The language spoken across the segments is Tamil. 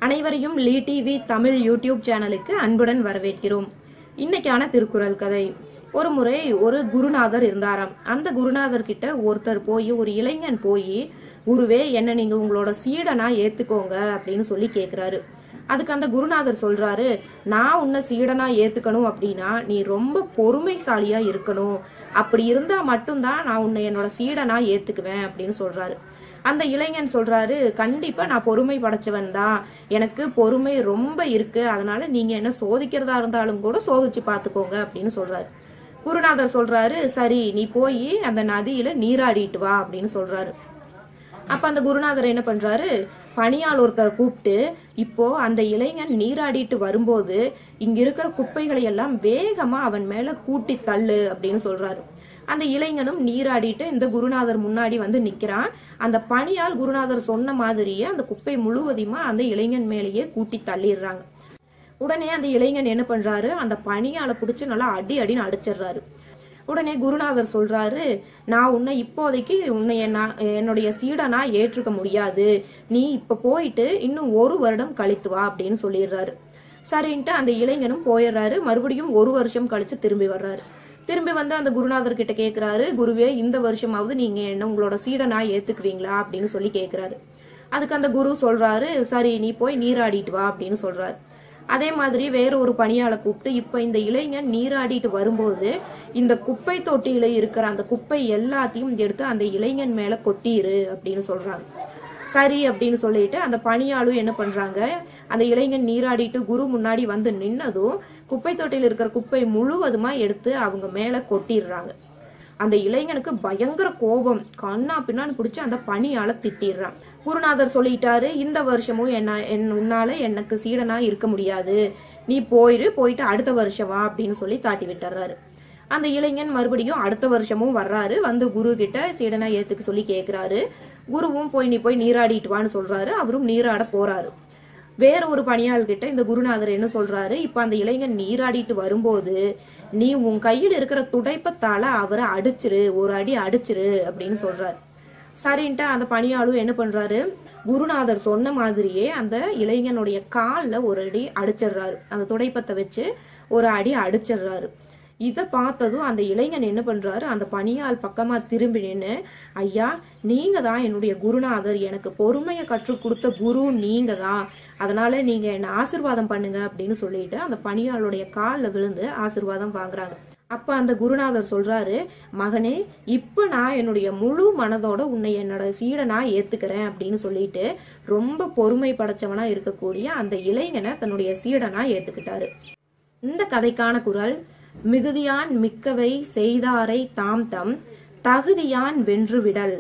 அனைவரையும் லீ டிவி தமிழ் யூடியூப் சேனலுக்கு அன்புடன் வரவேற்கிறோம் இன்னைக்கான திருக்குறள் கதை ஒரு முறை ஒரு குருநாதர் இருந்தாராம் அந்த குருநாதர் கிட்ட ஒருத்தர் போய் ஒரு இளைஞன் போய் குருவே என்ன நீங்க உங்களோட சீடனா ஏத்துக்கோங்க அப்படின்னு சொல்லி கேக்குறாரு அதுக்கு அந்த குருநாதர் சொல்றாரு நான் உன்னை சீடனா ஏத்துக்கணும் அப்படின்னா நீ ரொம்ப பொறுமைசாலியா இருக்கணும் அப்படி இருந்தா மட்டும்தான் நான் உன்னை என்னோட சீடனா ஏத்துக்குவேன் அப்படின்னு சொல்றாரு அந்த இளைஞன் சொல்றாரு கண்டிப்பா நான் பொறுமை படைச்சவன் தான் எனக்கு பொறுமை ரொம்ப இருக்கு அதனால நீங்க என்ன சோதிக்கிறதா இருந்தாலும் கூட சோதிச்சு பாத்துக்கோங்க அப்படின்னு சொல்றாரு குருநாதர் சொல்றாரு சரி நீ போய் அந்த நதியில நீராடிட்டு வா அப்படின்னு சொல்றாரு அப்ப அந்த குருநாதர் என்ன பண்றாரு பணியாள் ஒருத்தர் கூப்பிட்டு இப்போ அந்த இளைஞன் நீராடிட்டு வரும்போது இங்க இருக்கிற குப்பைகளை எல்லாம் வேகமா அவன் மேல கூட்டி தள்ளு அப்படின்னு சொல்றாரு அந்த இளைஞனும் நீராடிட்டு இந்த குருநாதர் முன்னாடி வந்து நிக்கிறான் அந்த பணியால் குருநாதர் சொன்ன மாதிரியே அந்த குப்பை முழுவதையுமா அந்த இளைஞன் மேலேயே கூட்டி தள்ளிடுறாங்க உடனே அந்த இளைஞன் என்ன பண்றாரு அந்த பணியால புடிச்சு நல்லா அடி அடின்னு அடிச்சிடுறாரு உடனே குருநாதர் சொல்றாரு நான் உன்னை இப்போதைக்கு உன்னை என்ன- என்னுடைய சீடனா ஏற்றுக்க முடியாது நீ இப்ப போயிட்டு இன்னும் ஒரு வருடம் கழித்து வா அப்படின்னு சொல்லிடுறாரு சரின்ட்டு அந்த இளைஞனும் போயிடுறாரு மறுபடியும் ஒரு வருஷம் கழிச்சு திரும்பி வர்றாரு திரும்பி வந்து அந்த குருநாதர் கிட்ட கேக்குறாரு குருவே இந்த வருஷமாவது நீங்க என்ன உங்களோட சீடனா ஏத்துக்குவீங்களா அப்படின்னு சொல்லி கேக்குறாரு அதுக்கு அந்த குரு சொல்றாரு சரி நீ போய் நீராடிட்டு வா அப்படின்னு சொல்றாரு அதே மாதிரி வேற ஒரு பணியாளை கூப்பிட்டு இப்ப இந்த இளைஞன் நீராடிட்டு வரும்போது இந்த குப்பை தொட்டியில இருக்கிற அந்த குப்பை எல்லாத்தையும் எடுத்து அந்த இளைஞன் மேல கொட்டிரு அப்படின்னு சொல்றாங்க சரி அப்படின்னு சொல்லிட்டு அந்த பணியாளும் என்ன பண்றாங்க அந்த இளைஞன் நீராடிட்டு குரு முன்னாடி வந்து நின்னதும் குப்பை தொட்டியில் இருக்கிற குப்பை முழுவதுமா எடுத்து அவங்க மேல கொட்டிடுறாங்க அந்த இளைஞனுக்கு பயங்கர கோபம் கண்ணா பின்னான்னு பிடிச்சி அந்த பணியால திட்டிடுறான் குருநாதர் சொல்லிட்டாரு இந்த வருஷமும் என்ன என் உன்னால எனக்கு சீடனா இருக்க முடியாது நீ போயிரு போயிட்டு அடுத்த வருஷம் வா அப்படின்னு சொல்லி தாட்டி விட்டுறாரு அந்த இளைஞன் மறுபடியும் அடுத்த வருஷமும் வர்றாரு வந்து குரு கிட்ட சீடனா ஏத்துக்க சொல்லி கேக்குறாரு குருவும் போய் நீ போய் நீராடிட்டு வான்னு சொல்றாரு அவரும் நீராட போறாரு வேற ஒரு பணியாள் கிட்ட இந்த குருநாதர் என்ன சொல்றாரு இப்ப அந்த இளைஞன் நீராடிட்டு வரும்போது நீ உன் கையில் இருக்கிற துடைப்பத்தால அவரை அடிச்சிரு ஒரு அடி அடிச்சிரு அப்படின்னு சொல்றாரு சரின்ட்டு அந்த பணியாளும் என்ன பண்றாரு குருநாதர் சொன்ன மாதிரியே அந்த இளைஞனுடைய கால்ல ஒரு அடி அடிச்சிடுறாரு அந்த துடைப்பத்தை வச்சு ஒரு அடி அடிச்சிடுறாரு இதை பார்த்ததும் அந்த இளைஞன் என்ன பண்றாரு அந்த பணியாள் பக்கமா திரும்பி நின்று ஐயா நீங்க தான் என்னுடைய குருநாதர் எனக்கு பொறுமையை கற்றுக் கொடுத்த குரு நீங்க தான் அதனால நீங்க என்ன ஆசிர்வாதம் பண்ணுங்க அப்படின்னு சொல்லிட்டு அந்த பணியாளுடைய காலில் விழுந்து ஆசிர்வாதம் வாங்குறாங்க அப்ப அந்த குருநாதர் சொல்றாரு மகனே இப்ப நான் என்னுடைய முழு மனதோட உன்னை என்னோட சீடனா ஏத்துக்கிறேன் அப்படின்னு சொல்லிட்டு ரொம்ப பொறுமை படைச்சவனா இருக்கக்கூடிய அந்த இளைஞனை தன்னுடைய சீடனா ஏத்துக்கிட்டாரு இந்த கதைக்கான குரல் மிகுதியான் மிக்கவை செய்தாரை தாம் தம் தகுதியான் வென்றுவிடல்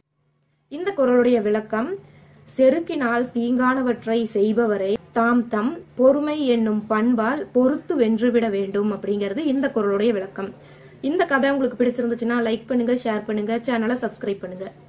இந்த குரலுடைய விளக்கம் செருக்கினால் தீங்கானவற்றை செய்பவரை தாம் தம் பொறுமை என்னும் பண்பால் பொறுத்து வென்றுவிட வேண்டும் அப்படிங்கிறது இந்த குரலுடைய விளக்கம் இந்த கதை உங்களுக்கு பிடிச்சிருந்துச்சுன்னா லைக் பண்ணுங்க ஷேர் பண்ணுங்க சேனலை சப்ஸ்கிரைப் பண்ணுங்க